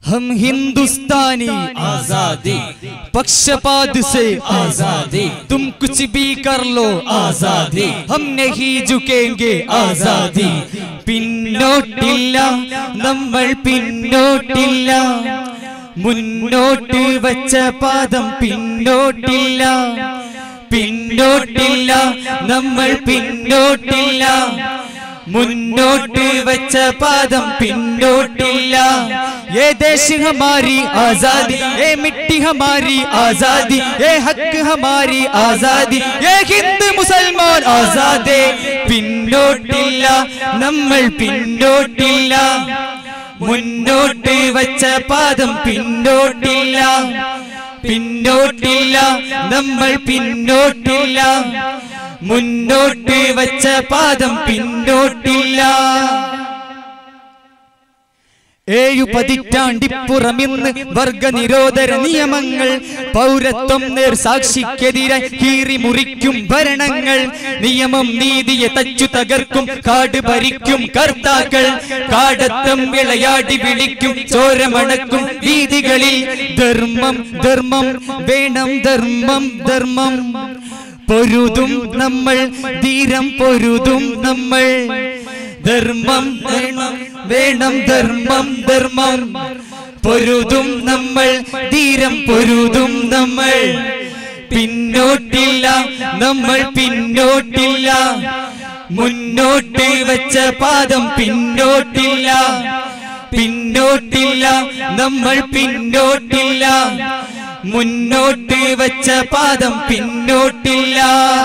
हम हिंदुस्तानी आजादी पक्षपात से आजादी तुम कुछ भी कर लो ആസാദി हम नहीं झुकेंगे ആസാദി പിന്നോട്ടില്ല നമ്മൾ പിന്നോട്ടില്ല മുന്നോട്ട് വച്ച പാദം പിന്നോട്ടില്ല പിന്നോട്ടില്ല നമ്മൾ പിന്നോട്ടില്ല മുന്നോട്ട് വച്ച പാദം പിന്നോട്ടില്ല ये देश हमारी आजादी ये मिट्टी हमारी आजादी ये हक हमारी आजादी ये हिंद मुसलमान ആസാദേ പിന്നോട്ടില്ല നമ്മൾ പിന്നോട്ടില്ല മുന്നോട്ട് വച്ച പാദം പിന്നോട്ടില്ല പിന്നോട്ടില്ല നമ്മൾ പിന്നോട്ടില്ല മുന്നോട്ട് വച്ച പാദം പിന്നോട്ടില്ല ഏഴു പതിറ്റാണ്ടിപ്പുറമിന്ന് വർഗനിരോധന നിയമങ്ങൾ പൗരത്വം നേർ സാക്ഷിക്കെതിരെ കീറി മുറിക്കും ഭരണങ്ങൾ നിയമം നീതിയെ തച്ചു തകർക്കും കാട് ഭരിക്കും കർത്താക്കൾ കാടത്തം വിളയാടി വിളിക്കും ചോരമണക്കും വീതികളിൽ ധർമ്മം ധർമ്മം വേണം ധർമ്മം ധർമ്മം പൊരുതും നമ്മൾ ധീരം പൊരുതും നമ്മൾ ധർമ്മം വേണം വേണം ധർമ്മം ധർമ്മം പൊരുതും നമ്മൾ ധീരം പൊരുതും നമ്മൾ പിന്നോട്ടില്ല നമ്മൾ പിന്നോട്ടില്ല മുന്നോട്ട് വെച്ച പാദം പിന്നോട്ടില്ല പിന്നോട്ടില്ല നമ്മൾ പിന്നോട്ടില്ല മുന്നോട്ട് വെച്ച പാദം പിന്നോട്ടില്ല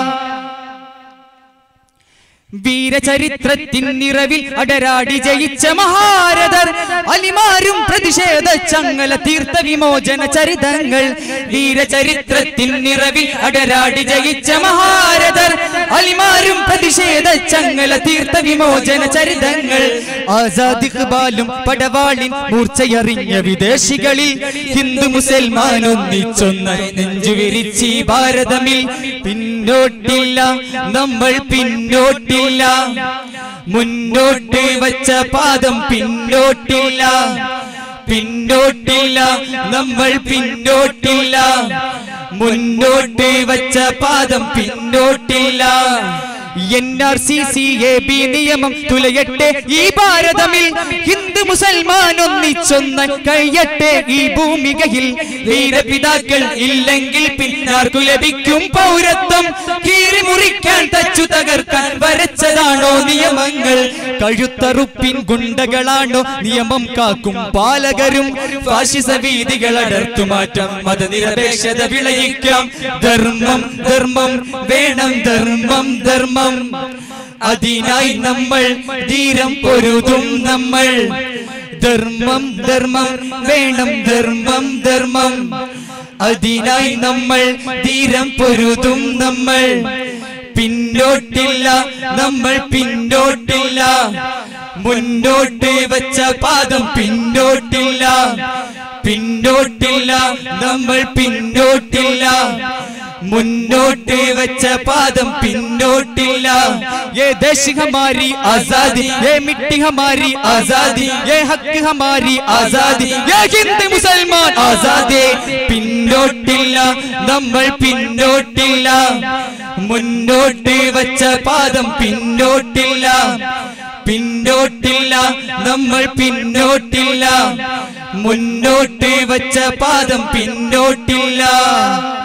വീരചരിത്രത്തിൻ നിറവിൽ അടരാടി ജയിച്ച മഹാരഥർ അലിമാരും പ്രതിഷേധ ചങ്ങല തീർത്ത വിമോചന ചരിതങ്ങൾ വീരചരിത്രത്തിൻ നിറവിൽ അടരാടി ജയിച്ച മഹാരഥർ അലിമാരും പ്രതിഷേധ ചങ്ങല തീർത്ത വിമോചന ചരിതങ്ങൾ ആസാദ് ഇഖ്ബാലും പടവാളിൻ മൂർച്ചയറിഞ്ഞ വിദേശികളിൽ ഹിന്ദു മുസൽമാൻ ഒന്നിച്ചൊന്ന നെഞ്ചു വിരിച്ചി ഭാരതമിൽ പിന്നോട്ടില്ല നമ്മൾ പിന്നോട്ടില്ല മുന്നോട്ട് വച്ച പാദം പിന്നോട്ടില്ല പിന്നോട്ടില്ല നമ്മൾ പിന്നോട്ടില്ല മുന്നോട്ട് വച്ച പാദം പിന്നോട്ടില്ല N R C C A B നിയമം തുലയട്ടെ ഈ ഭാരതമിൽ ഹിന്ദു മുസൽമാൻ ഒന്നിച്ചൊന്ന കഴിയട്ടെ ഈ ഭൂമികയിൽ വീരപിതാക്കൾ ഇല്ലെങ്കിൽ പിന്നാർക്കു ലഭിക്കും പൗരത്വം കീറി മുറിക്കാൻ തച്ചു തകർക്കാൻ വരച്ചതാണോ നിയമങ്ങൾ കഴുത്തറുപ്പിൻ ഗുണ്ടകളാണോ നിയമം കാക്കും പാലകരും ഫാഷിസ വീതികൾ അടർത്തു മാറ്റാം മതനിരപേക്ഷത വിളയിക്കാം ധർമ്മം ധർമ്മം വേണം ധർമ്മം ധർമ്മം അതിനായി നമ്മൾ ധീരം പൊരുതും നമ്മൾ ധർമ്മം ധർമ്മം വേണം ധർമ്മം ധർമ്മം അതിനായി നമ്മൾ ധീരം പൊരുതും നമ്മൾ പിന്നോട്ടില്ല നമ്മൾ പിന്നോട്ടില്ല മുന്നോട്ട് വെച്ച പാദം പിന്നോട്ടില്ല പിന്നോട്ടില്ല നമ്മൾ പിന്നോട്ടില്ല മുന്നോട്ട് വെച്ച പാദം പിന്നോട്ടില്ല ये देश हमारी आजादी ये मिट्टी हमारी आजादी ये हक हमारी आजादी ये हिंद मुसलमान आजादी പിന്നോട്ടില്ല നമ്മൾ പിന്നോട്ടില്ല മുന്നോട്ട് വെച്ച പാദം പിന്നോട്ടില്ല പിന്നോട്ടില്ല നമ്മൾ പിന്നോട്ടില്ല മുന്നോട്ട് വെച്ച പാദം പിന്നോട്ടില്ല